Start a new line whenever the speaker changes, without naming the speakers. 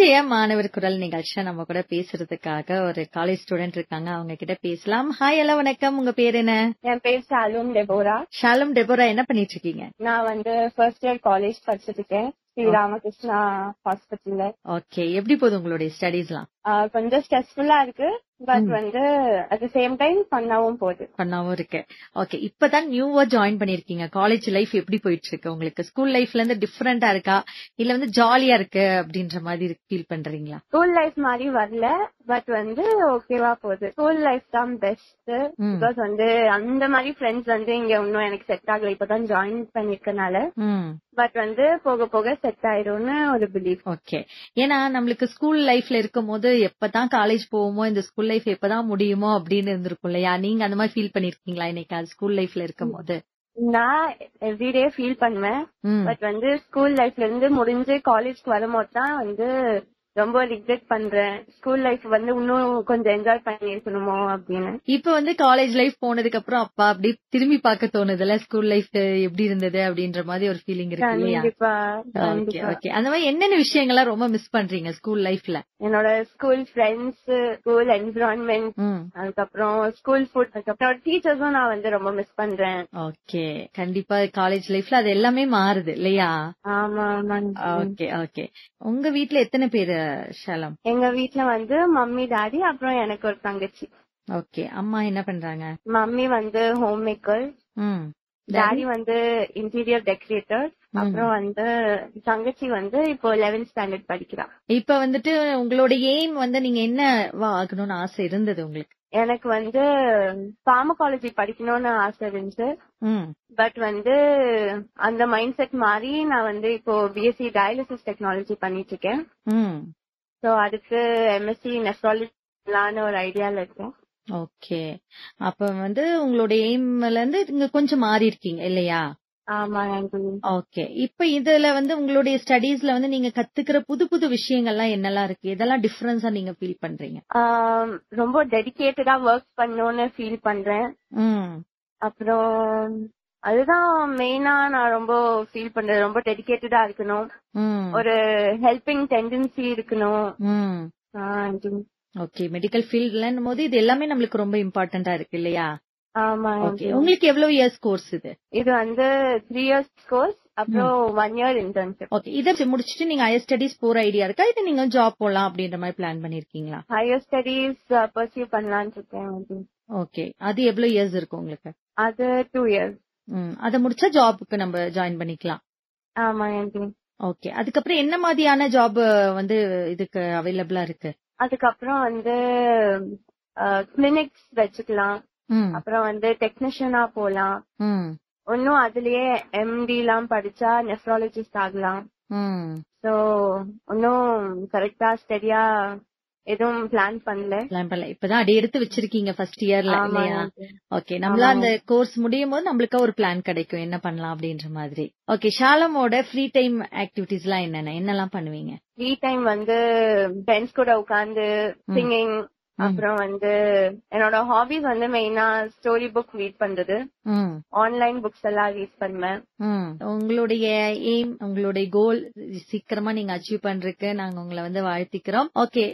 இன்றைய மாணவர் குரல் நிகழ்ச்சியில நம்ம கூட பேசுறதுக்காக ஒரு காலேஜ் ஸ்டூடெண்ட் இருக்காங்க அவங்க கிட்ட பேசலாம் ஹாய் ஹலோ வணக்கம் உங்க பேர் என்ன
என் பேர் சாலும் டெபோரா
ஷாலும் டெபோரா என்ன பண்ணிட்டு இருக்கீங்க
நான் வந்து ஃபர்ஸ்ட் இயர் காலேஜ் படிச்சிட்டு இருக்கேன் ஸ்ரீ ராமகிருஷ்ணா ஹாஸ்பிட்டல்ல
ஓகே எப்படி போகுது உங்களுடைய ஸ்டடீஸ்லாம்
கொஞ்சம் ஸ்ட்ரெஸ்ஃபுல்லா இருக்கு பட் வந்து அட் த சேம் டைம் பண்ணாவும் போகுது
பண்ணாவும் இருக்கு ஓகே இப்பதான் நியூவா ஜாயின் பண்ணிருக்கீங்க காலேஜ் லைஃப் எப்படி போயிட்டு இருக்கு உங்களுக்கு ஸ்கூல் லைஃப்ல இருந்து டிஃபரெண்டா இருக்கா இல்ல வந்து ஜாலியா இருக்கு அப்படின்ற மாதிரி ஃபீல் பண்றீங்களா
ஸ்கூல் லைஃப் மாதிரி வரல பட் வந்து ஓகேவா போகுது ஸ்கூல் லைஃப் தான் பெஸ்ட்
ம்.
பிகாஸ் வந்து அந்த மாதிரி ஃப்ரெண்ட்ஸ் வந்து இங்க இன்னும் எனக்கு செட் ஆகல இப்பதான் ஜாயின் பண்ணிருக்கனால
ம்
பட் வந்து போக போக செட் ஆயிரும்னு ஒரு பிலீஃப்
ஓகே ஏன்னா நம்மளுக்கு ஸ்கூல் லைஃப்ல இருக்கும் போது எப்பதான் காலேஜ் போவோமோ இந்த ஸ்கூல் லைஃப் எப்பதான் முடியுமோ அப்படின்னு இருந்திருக்கும் இல்லையா நீங்க அந்த மாதிரி ஃபீல் பண்ணிருக்கீங்களா இன்னைக்கு அது ஸ்கூல் லைஃப்ல இருக்கும் போது
நான் எவ்ரிடே ஃபீல் பண்ணுவேன்
ம்
பட் வந்து ஸ்கூல் லைஃப்ல இருந்து முடிஞ்சு காலேஜ்க்கு வரும்போது தான் வந்து ரொம்ப ரிக்ரெட் பண்றேன் ஸ்கூல் லைஃப் வந்து இன்னும் கொஞ்சம் என்ஜாய் பண்ணிருக்கணுமோ அப்படின்னு
இப்ப வந்து காலேஜ் லைஃப் போனதுக்கு அப்புறம் அப்பா அப்படி திரும்பி பார்க்க தோணுதுல ஸ்கூல் லைஃப் எப்படி இருந்தது அப்படின்ற மாதிரி ஒரு ஃபீலிங் இருக்கு இல்லையா
கண்டிப்பா
ஓகே
கண்டிப்பா
ஓகே அந்த மாதிரி என்னென்ன விஷயங்கள்லாம் ரொம்ப மிஸ் பண்றீங்க ஸ்கூல் லைஃப்ல
என்னோட ஸ்கூல் ஃப்ரெண்ட்ஸ் ஸ்கூல் என்விரான்மெண்ட்
ம்
அதுக்கப்புறம் ஸ்கூல் ஃபுட் அதுக்கப்புறம் டீச்சர்ஸும் நான் வந்து ரொம்ப மிஸ் பண்றேன்
ஓகே கண்டிப்பா காலேஜ் லைஃப்ல அது எல்லாமே மாறுது இல்லையா
ஆமா ஆமா
ஓகே ஓகே உங்க வீட்ல எத்தனை பேரு ஷலம்
எங்க வீட்ல வந்து மம்மி டாடி அப்புறம் எனக்கு ஒரு தங்கச்சி
ஓகே அம்மா என்ன பண்றாங்க
மம்மி வந்து ஹோம் மேக்கர்
ம்
டாடி வந்து இன்டீரியர் டெக்கரேட்டர் அப்புறம் வந்து தங்கச்சி வந்து இப்போ 11th ஸ்டாண்டர்ட் படிக்கிறா
இப்ப வந்துட்டு உங்களோட எய்ம் வந்து நீங்க என்ன ஆகணும்னு ஆசை இருந்தது உங்களுக்கு
எனக்கு வந்து பார்மகாலஜி படிக்கணும்னு ஆசை இருந்துச்சு
ம்
பட் வந்து அந்த மைண்ட் செட் மாறி நான் வந்து இப்போ பிஎஸ்சி டயாலிசிஸ் டெக்னாலஜி பண்ணிட்டு இருக்கேன்
ம்
சோ அதுக்கு எம்எஸ்சி நெஃப்ராலஜிலான்னு ஒரு ஐடியால இருக்கேன்
ஓகே அப்ப வந்து உங்களோட எய்ம்ல இருந்து இங்க கொஞ்சம் மாறி இருக்கீங்க இல்லையா
ஆமா எனக்கு
ஓகே இப்ப இதுல வந்து உங்களுடைய ஸ்டடீஸ்ல வந்து நீங்க கத்துக்கிற புது புது விஷயங்கள்லாம் என்னெல்லாம் இருக்கு இதெல்லாம் டிஃபரன்ஸா நீங்க ஃபீல் பண்றீங்க
ஆம், ரொம்ப டெடிகேட்டடா ஒர்க் பண்ணணும்னு ஃபீல் பண்றேன்
ம்
அப்புறம் அதுதான் மெயினா நான் ரொம்ப ஃபீல் பண்றேன் ரொம்ப டெடிகேட்டடா இருக்கணும்
ம்
ஒரு ஹெல்பிங் டெண்டன்சி இருக்கணும்
ம்
ஆ, இது-
ஓகே மெடிக்கல் ஃபீல்ட்லன்னும் போது இது எல்லாமே நம்மளுக்கு ரொம்ப இம்பார்ட்டண்டா இருக்கு இல்லையா
ஆமா
ஓகே
இது-
உங்களுக்கு எவ்வளவு இயர்ஸ் கோர்ஸ் இது
இது வந்து த்ரீ இயர்ஸ் கோர்ஸ் அப்புறம் ஒன் இயர் இன்டர்ன்ஷிப்
ஓகே இதை முடிச்சுட்டு நீங்க ஹையர் ஸ்டடீஸ் போற ஐடியா இருக்கா இது நீங்க ஜாப் போலாம் அப்படின்ற மாதிரி பிளான் பண்ணிருக்கீங்களா
ஹையர் ஸ்டடீஸ் பர்சியூ பண்ணலாம்னு இருக்கேன் அது.
ஓகே அது எவ்வளவு இயர்ஸ் இருக்கும் உங்களுக்கு
அது டூ இயர்ஸ்
ம் அதை முடிச்சா ஜாபுக்கு நம்ம ஜாயின் பண்ணிக்கலாம்
ஆமா எனக்கு
ஓகே அதுக்கப்புறம் என்ன மாதிரியான ஜாப் வந்து இதுக்கு அவைலபிளா இருக்கு
அதுக்கப்புறம் வந்து கிளினிக்ஸ் வச்சுக்கலாம்
ம்
அப்புறம் வந்து டெக்னீஷியனா போலாம்
ம்
இன்னும் அதுலயே எம்டி எல்லாம் படிச்சா நெஃப்ராலஜிஸ்ட் ஆகலாம்
ம்
சோ இன்னும் கரெக்டா ஸ்டடியா எதுவும் பிளான் பண்ணல
பிளான் பண்ணல இப்பதான் அடி எடுத்து வச்சிருக்கீங்க ஃபர்ஸ்ட் இயர்ல
ஆமா
இல்லையா
எனக்கு.
ஓகே நம்மள அந்த கோர்ஸ் முடியும் போது நம்மளுக்கு ஒரு பிளான் கிடைக்கும் என்ன பண்ணலாம் அப்படின்ற மாதிரி ஓகே ஷாலமோட ஃப்ரீ டைம் ஆக்டிவிட்டிஸ் எல்லாம் என்னென்ன என்னெல்லாம் பண்ணுவீங்க
ஃப்ரீ டைம் வந்து ஃப்ரெண்ட்ஸ் கூட உட்கார்ந்து சிங்கிங் அப்புறம் வந்து என்னோட ஹாபிஸ் வந்து மெயினா ஸ்டோரி புக் ரீட் பண்றது
ம்
ஆன்லைன் புக்ஸ் எல்லாம் ரீட் பண்ணுவேன்
ம் உங்களுடைய எய்ம் உங்களுடைய கோல் சீக்கிரமா நீங்க அச்சீவ் பண்றதுக்கு நாங்க உங்களை வந்து வாழ்த்திக்கிறோம் ஓகே